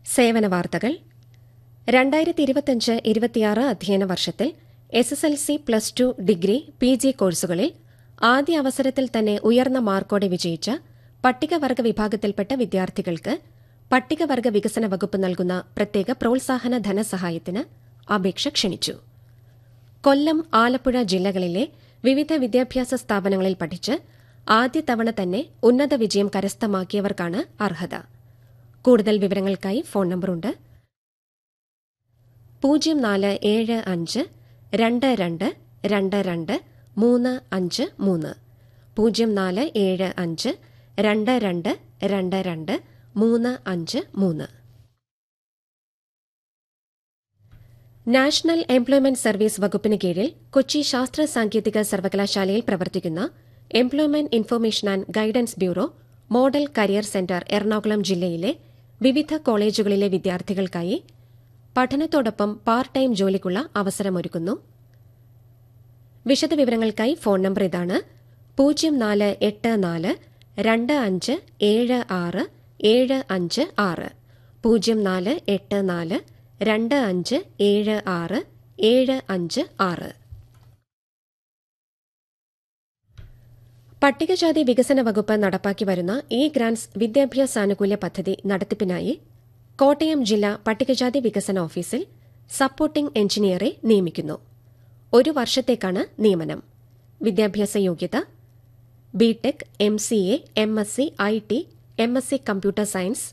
സേവന വാർത്തകൾ രണ്ടായിരത്തി ഇരുപത്തിയഞ്ച് ഇരുപത്തിയാറ് അധ്യയന വർഷത്തിൽ S S L C plus two degree P G കോഴ്സുകളിൽ ആദ്യ അവസരത്തിൽ തന്നെ ഉയർന്ന മാർക്കോടെ വിജയിച്ച പട്ടികവർഗ വിഭാഗത്തിൽപ്പെട്ട വിദ്യാർത്ഥികൾക്ക് പട്ടികവർഗ വികസന വകുപ്പ് നൽകുന്ന പ്രത്യേക പ്രോത്സാഹന ധനസഹായത്തിന് അപേക്ഷ ക്ഷണിച്ചു കൊല്ലം ആലപ്പുഴ ജില്ലകളിലെ വിവിധ വിദ്യാഭ്യാസ സ്ഥാപനങ്ങളിൽ പഠിച്ച് ആദ്യ തവണ തന്നെ ഉന്നത വിജയം കരസ്ഥമാക്കിയവർക്കാണ് അർഹത കൂടുതൽ വിവരങ്ങൾക്കായി ഫോൺ നമ്പറുണ്ട് പൂജ്യം നാല് ഏഴ് അഞ്ച് രണ്ട് രണ്ട് രണ്ട് രണ്ട് മൂന്ന് അഞ്ച് മൂന്ന് പൂജ്യം നാല് ഏഴ് അഞ്ച് രണ്ട് രണ്ട് രണ്ട് രണ്ട് മൂന്ന് അഞ്ച് മൂന്ന് നാഷണൽ എംപ്ലോയ്മെന്റ് സർവീസ് വകുപ്പിന് കീഴിൽ കൊച്ചി ശാസ്ത്ര സാങ്കേതിക സർവകലാശാലയിൽ പ്രവർത്തിക്കുന്ന employment information and guidance bureau model career centre Ernakulam ജില്ലയിലെ വിവിധ കോളേജുകളിലെ വിദ്യാർത്ഥികൾക്കായി പഠനത്തോടൊപ്പം പാർട്ട് ടൈം ജോലിക്കുള്ള അവസരമൊരുക്കുന്നു വിശദവിവരങ്ങൾക്കായി ഫോൺ നമ്പർ ഇതാണ് പൂജ്യം നാല് എട്ട് നാല് രണ്ട് അഞ്ച് ഏഴ് ആറ് ഏഴ് അഞ്ച് ആറ് പൂജ്യം നാല് എട്ട് നാല് രണ്ട് അഞ്ച് ഏഴ് ആറ് ഏഴ് അഞ്ച് ആറ് പട്ടികജാതി വികസന വകുപ്പ് നടപ്പാക്കി വരുന്ന ഇ ഗ്രാന്റ്സ് വിദ്യാഭ്യാസാനുകൂല്യ പദ്ധതി നടത്തിപ്പിനായി കോട്ടയം ജില്ലാ പട്ടികജാതി വികസന ഓഫീസിൽ സപ്പോർട്ടിംഗ് എഞ്ചിനീയറെ നിയമിക്കുന്നു ഒരു വർഷത്തേക്കാണ് നിയമനം വിദ്യാഭ്യാസ യോഗ്യത BTech M C A M S C I T M S C computer science